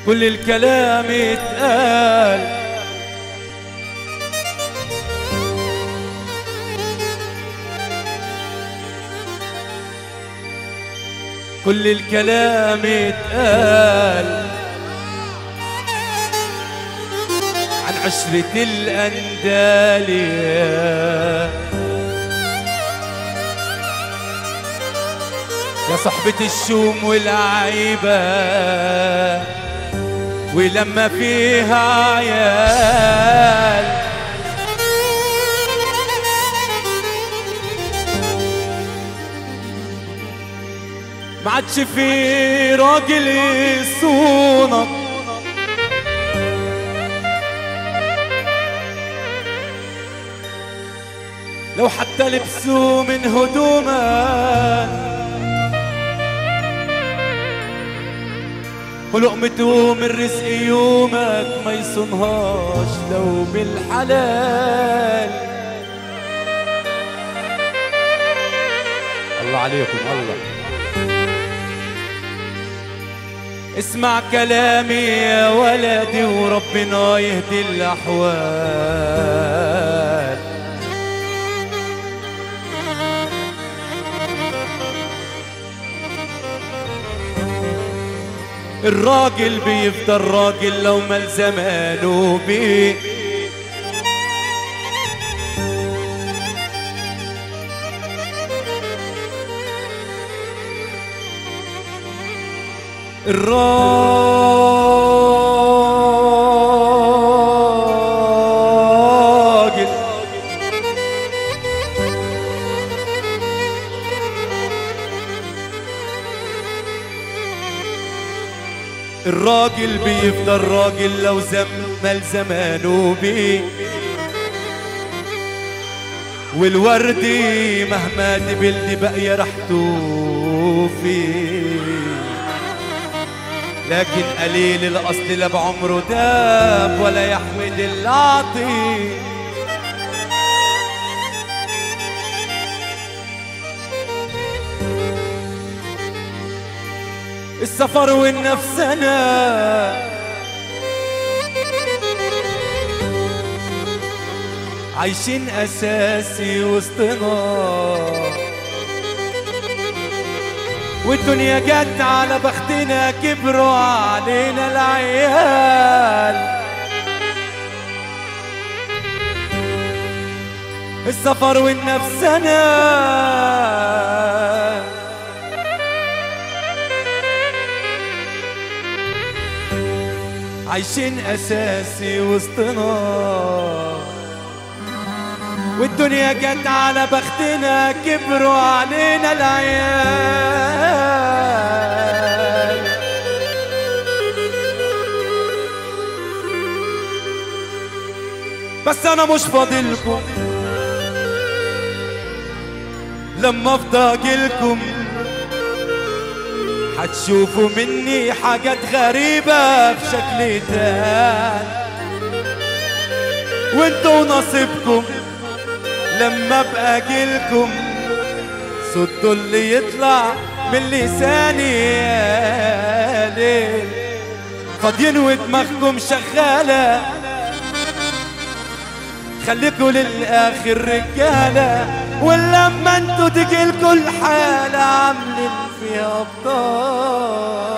كل الكلام اتقال كل الكلام اتقال عن عشرة الأندالية يا صحبة الشوم والعيبة ولما فيها عيال ما عادش في راجل يصونك لو حتى لبسوا من هدومك ولقمته من رزق يومك ما يصنهاش لو بالحلال الله عليكم الله اسمع كلامي يا ولدي وربنا يهدي الأحوال الراجل بيفضل راجل لو مال زمانه بيه الراجل الراجل بيفضل راجل لو زمل زمانه بيه والورد مهما دبل باقية ريحته فيه لكن قليل الاصل لا بعمره داب ولا يحمد العطي السفر والنفسنا عايشين اساسي وسطنا والدنيا جت على بختنا كبروا علينا العيال السفر والنفسنا عايشين اساسي وسطنا والدنيا جت على بختنا كبروا علينا العيال بس انا مش فاضلكم لما افضى اجيلكم هتشوفوا مني حاجات غريبة بشكل تاني وانتوا نصيبكم لما ابقى اجيلكم صوتوا اللي يطلع من لساني يا ليل فاضيين ودماغكم شغالة خليكوا للآخر رجالة ولما انتوا تجيلكوا الحالة عاملين فيها أبطال